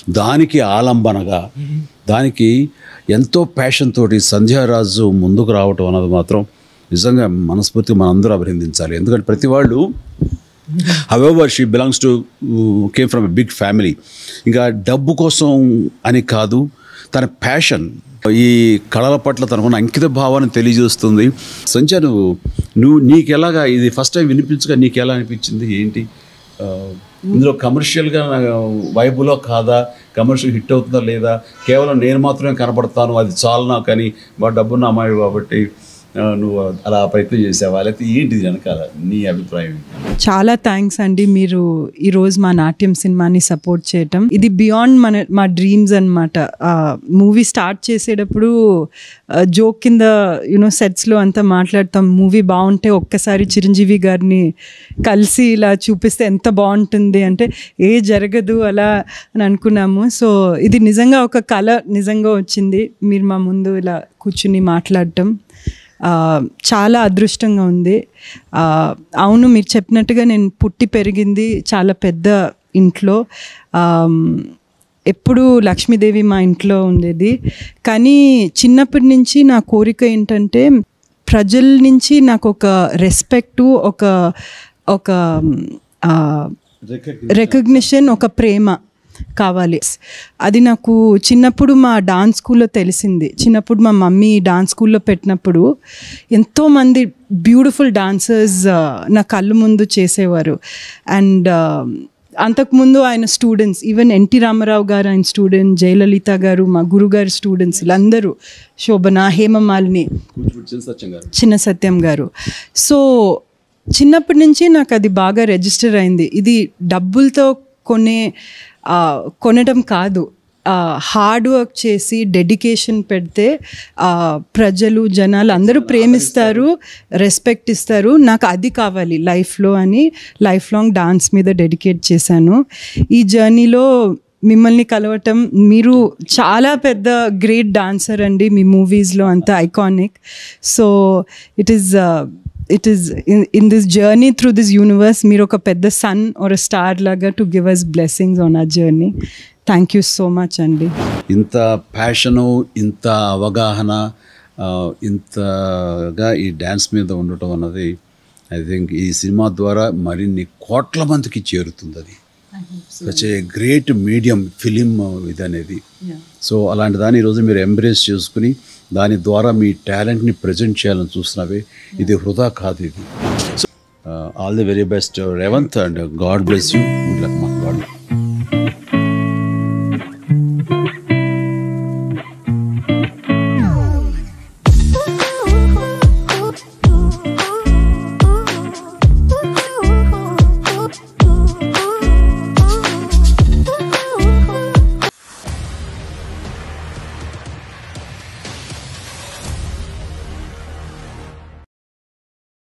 దానికి ఆలంబనగా దానికి ఎంతో ప్యాషన్ తోటి సంధ్యారాజు ముందుకు రావటం అన్నది మాత్రం నిజంగా మనస్ఫూర్తిగా మనందరూ అభినందించాలి ఎందుకంటే ప్రతి వాళ్ళు however she belongs to came from a big family ఇంకా డబ్బు కోసం అని కాదు తన ప్యాషన్ ఈ కళల పట్ల తనకున్న అంకిత భావాన్ని తెలియజేస్తుంది సంచ నువ్వు నువ్వు నీకు ఎలాగా ఇది ఫస్ట్ టైం వినిపించగా నీకు ఎలా అనిపించింది ఏంటి ఆ, ఇందులో కమర్షియల్గా వైబులో కాదా కమర్షియల్ హిట్ అవుతుందా లేదా కేవలం నేను మాత్రమే కనపడతాను అది చాలు నాకు అని మా డబ్బున్న అమ్మాయి కాబట్టి ఆ, నువ్వు అలా ప్రయత్నం చేసావా లేకపోతే ఏంటిది వెనకాల నీ అభిప్రాయం ఏంటి? చాలా థ్యాంక్స్ అండి మీరు ఈరోజు మా నాట్యం సినిమాని సపోర్ట్ చేయటం ఇది బియాండ్ మన మా డ్రీమ్స్ అనమాట మూవీ స్టార్ట్ చేసేటప్పుడు జోక్ కింద యూనో సెట్స్లో అంతా మాట్లాడతాం మూవీ బాగుంటే ఒక్కసారి చిరంజీవి గారిని కలిసి ఇలా చూపిస్తే ఎంత బాగుంటుంది అంటే ఏ జరగదు అలా అని అనుకున్నాము సో ఇది నిజంగా ఒక కళ నిజంగా వచ్చింది మీరు మా ముందు ఇలా కూర్చుని మాట్లాడటం ఆ, చాలా అదృష్టంగా ఉంది ఆ, అవును మీరు చెప్పినట్టుగా నేను పుట్టి పెరిగింది చాలా పెద్ద ఇంట్లో ఆమ్, ఎప్పుడు లక్ష్మీదేవి మా ఇంట్లో ఉండేది కానీ చిన్నప్పటి నుంచి నా కోరిక ఏంటంటే ప్రజల నుంచి నాకు ఒక రెస్పెక్టు ఒక ఒక ఆ, రికగ్నిషన్ ఒక ప్రేమ కావాలి అది నాకు చిన్నప్పుడు మా డాన్స్ స్కూల్లో తెలిసింది చిన్నప్పుడు మా మమ్మీ డాన్స్ స్కూల్లో పెట్టినప్పుడు ఎంతోమంది బ్యూటిఫుల్ డాన్సర్స్ నా కళ్ళు ముందు చేసేవారు అండ్ అంతకుముందు ఆయన స్టూడెంట్స్ ఈవెన్ ఎన్టీ రామారావు గారు ఆయన స్టూడెంట్ జయలలిత గారు మా గురుగారు స్టూడెంట్స్ వీళ్ళందరూ శోభన హేమమాలిని కూచిపూడి చిన్న సత్యం గారు చిన్న సత్యం గారు సో చిన్నప్పటి నుంచి నాకు అది బాగా రిజిస్టర్ అయింది ఇది డబ్బులతో కొనే ఆ, కొనడం కాదు హార్డ్ వర్క్ చేసి డెడికేషన్ పెడితే ఆ, ప్రజలు జనాలు అందరూ ప్రేమిస్తారు రెస్పెక్ట్ ఇస్తారు నాకు అది కావాలి లైఫ్లో అని లైఫ్ లాంగ్ డాన్స్ మీద డెడికేట్ చేశాను ఈ జర్నీలో మిమ్మల్ని కలవటం మీరు చాలా పెద్ద గ్రేట్ డాన్సర్ అండి మీ మూవీస్లో అంత iconic so it is it is in this journey through this universe మీరు ఒక పెద్ద సన్ ఆర్ స్టార్ లాగా to give us blessings on ఆ journey thank you so much అండి ఇంత ప్యాషను ఇంత అవగాహన ఆ, ఇంతగా ఈ డ్యాన్స్ మీద ఉండటం అన్నది ఐ థింక్ ఈ సినిమా ద్వారా మరిన్ని కోట్ల మందికి చేరుతుంది అది such a great medium film ఇది అనేది సో అలాంటి దాన్ని ఈరోజు మీరు ఎంబ్రేస్ చేసుకుని దాని ద్వారా మీ టాలెంట్ని ప్రజెంట్ చేయాలని చూస్తున్నవే ఇది వృధా కాదు ఇది all the very best Revanth and god bless you good